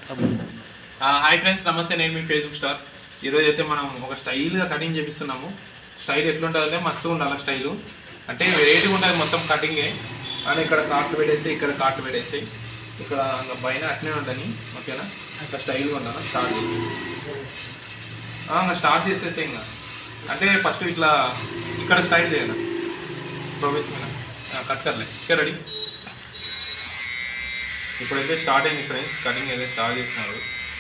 Hi friends నమస్తే నేను మీ Facebook star ఈరోజు అయితే మనం ఒక స్టైల్గా కటింగ్ చేపిస్తున్నాము స్టైల్ ఎట్లుంటుందంటే మస్తు ఉండాలి స్టైలు అంటే వెరైటీగా ఉంటుంది మొత్తం కటింగే అని ఇక్కడ కార్ట్లు పెట్టేసి ఇక్కడ కార్ట్లు పెట్టేసి ఇక్కడ ఇంకా పైన అట్నే ఉండని ఓకేనా ఇంకా స్టైల్గా ఉండాలి స్టార్ట్ చేసి ఆ, ఇంకా స్టార్ట్ చేసేసి ఇంకా అంటే ఫస్ట్ ఇట్లా ఇక్కడ స్టైల్ చేయాలి ప్రొఫెస్ మీద కట్ కర్లే ఇక్కడ రెడీ ఇప్పుడైతే స్టార్ట్ అయింది ఫ్రెండ్స్ కటింగ్ అయితే స్టార్ట్ చేస్తున్నారు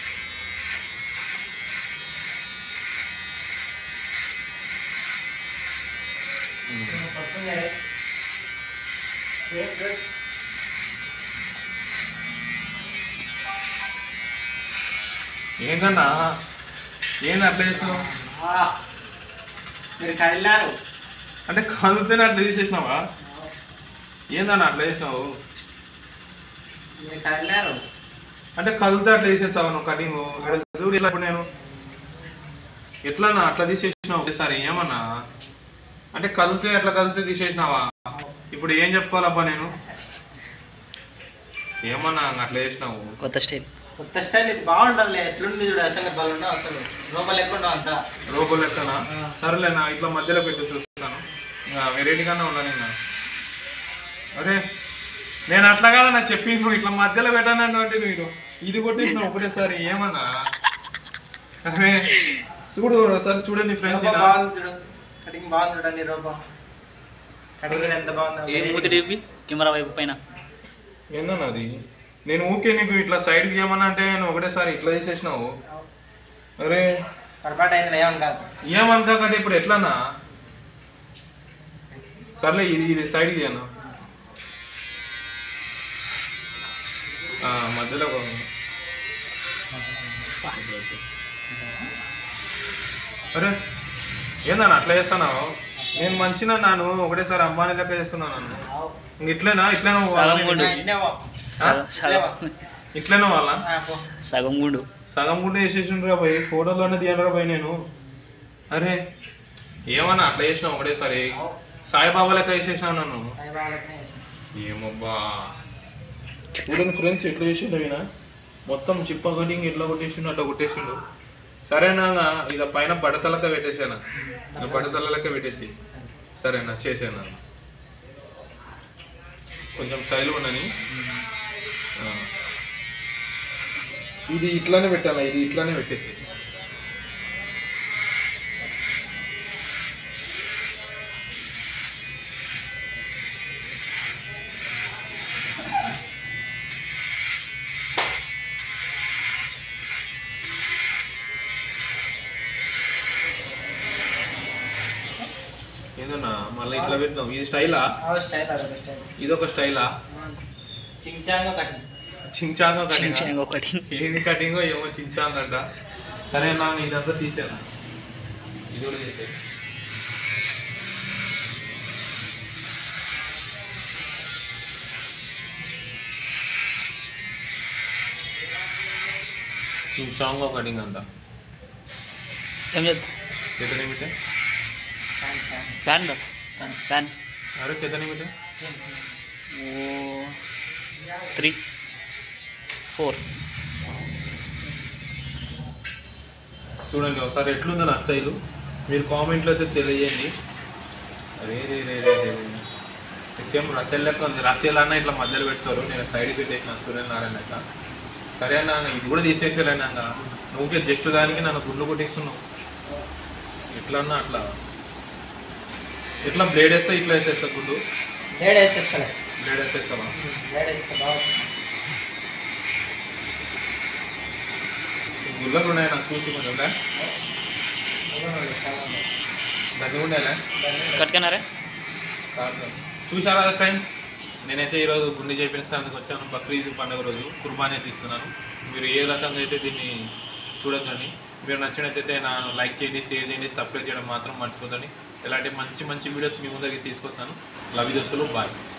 ఏంటన్నా ఏంది అట్లా చేసినావు మీరు కదిలారు అంటే కలుతేనే అట్లా తీసేసినావా ఏందన్నా అట్లా చేసినావు మీరు కదిలారు అంటే కలుతే అట్లా తీసేస్తావా నువ్వు కటింగ్ ఇక్కడ చూడు ఇలా ఇప్పుడు నేను ఎట్లా అట్లా తీసేసినావు ఒకసారి ఏమన్నా అంటే కలితే అట్లా కలితే తీసేసినావా ఇప్పుడు ఏం చెప్పుకోవాలబ్బా నేను ఏమన్నా అట్లా చేసినావు కొత్త స్టైల్ కొత్త స్టైల్ ఇది బాగుంటుంది ఎట్లుంది చూడు అసలు బాగుండవు అసలు లోపల ఎక్కడ అంతా రోబో లెక్కన సరేలేనా ఇట్లా మధ్యలో పెట్టి చూస్తాను ఇంకా వెరైటీగానే ఉన్నా నిన్న అరే నేను అట్లా కాదు నాకు చెప్పింది నువ్వు ఇట్లా మధ్యలో పెట్టాను అంటే మీరు ఇది కొట్టేసిన ఒకటేసారి ఏమన్నా అరే చూడు ఒకసారి చూడండి ఫ్రెండ్స్ రూపం బాగుంది చూడు కటింగ్ బాగుంది చూడండి రూపం కటింగ్ ఎంత బాగుందో ఏం మూతి డేపి కెమెరా వైపు పైన ఏందన్నా అది నేను ఊకే నీకు ఇట్లా సైడ్కి చేయమన్నా అంటే నువ్వు ఒకటేసారి ఇట్లా తీసేసినావు అరే పొరపాటు అయింది ఏమని కాదు ఏమనుకోకంటే ఇప్పుడు ఎట్లన్నా సర్లే ఇది ఇది సైడ్కి చేయను ఆ, మధ్యలో ఒక- అరే ఏందన్నా అట్లా చేస్తున్నావు నేను మంచిగా నాను ఒకటేసారి అంబానీ లెక్క చేస్తున్నాను నన్ను ఇంక ఇట్లేనా ఇట్లేనా సగం గుండు ఇట్నే పో. సగ- సగం ఇట్లేనా వాళ్ళ ఆ, పో. సగం గుండు సగం గుండె వేసేసిండ్రా పోయి ఫోటోలోనే తీయనరా పోయి నేను అరే ఏమన్నా అట్లా చేసినావు ఒకటేసారి సాయిబాబా లెక్క వేసేసినావు నన్ను సాయిబాబాలనే వేసిన. ఏమబ్బా చూడండి ఫ్రెండ్స్ ఎట్లా చేసిండు ఈయన మొత్తం చిప్ప కటింగ్ ఎట్లా కొట్టేసిండు అట్లా కొట్టేసిండు సరేనా ఇక పైన బడతలక పెట్టేసాను బడతలక పెట్టేసి సరేనా చేసాను కొంచెం స్టైల్ ఉండని ఆ. ఇది ఇట్లానే పెట్టాలా ఇది ఇట్లానే పెట్టేసి ఏదన్నా మళ్ళీ ఇట్లా పెట్టినావు ఇది స్టైలా ఆ స్టైల్ అదొక స్టైల్ ఇది ఒక స్టైలా చించాంగా కటింగ్ చించాంగ కటింగ్ చిన్న ఒకటి ఏది కటింగో ఏమో చించాంగ అంట సరే నా ఇదంతా తీసేనా ఇది కూడా తీసే చించాంగ కటింగ్ అంట ఏం చేద్దాం కితనే మీటే ఫ్యాన్ దా ఫ్యాన్ ఫ్యాన్ అరే కితనే మీటే ఓ త్రీ ఫోర్ చూడండి ఒకసారి ఎట్లుందో నా స్టైలు మీరు కామెంట్లో అయితే తెలియజేయండి రే రే రే రే రే సేమ్ రసెల్ లెక్క ఉంది రసెల్ అన్న ఇట్లా మధ్యలో పెడతారు నేను సైడ్ పెట్టేసిన సూర్యనారాయణ లెక్క సరే అన్న ఇది కూడా తీసేసేలేనా అన్న నువ్వుకే జస్ట్ దానికి నన్ను గుండు కొట్టిస్తున్నావు ఎట్లా అన్నా అట్లా ఎట్లా బ్లేడ్ వేస్తా ఇట్లా వేసేస్తా గుండు లేడ్ వేసేస్తాను బ్లేడ్ వేసేస్తావా లేడ్ వేస్తే బాగుంది గుళ్ళలు ఉన్నాయి నాకు చూసి కొంచెం రా. దాన్ని ఉండేలా కట్టుకున్నారా కాదు. చూసారా ఫ్రెండ్స్ నేనైతే ఈరోజు గుండె చేపించడానికి వచ్చాను బక్రీద్ పండుగ రోజు కుర్బానీ తీస్తున్నాను మీరు ఏ రకంగా అయితే దీన్ని చూడొచ్చని మీరు నచ్చినట్లయితే నా లైక్ చేయండి షేర్ చేయండి సబ్స్క్రైబ్ చేయడం మాత్రం మర్చిపోతండి ఇలాంటి మంచి మంచి వీడియోస్ మీ ముందరికి తీసుకొస్తాను లవ్ దోస్తులు బాయ్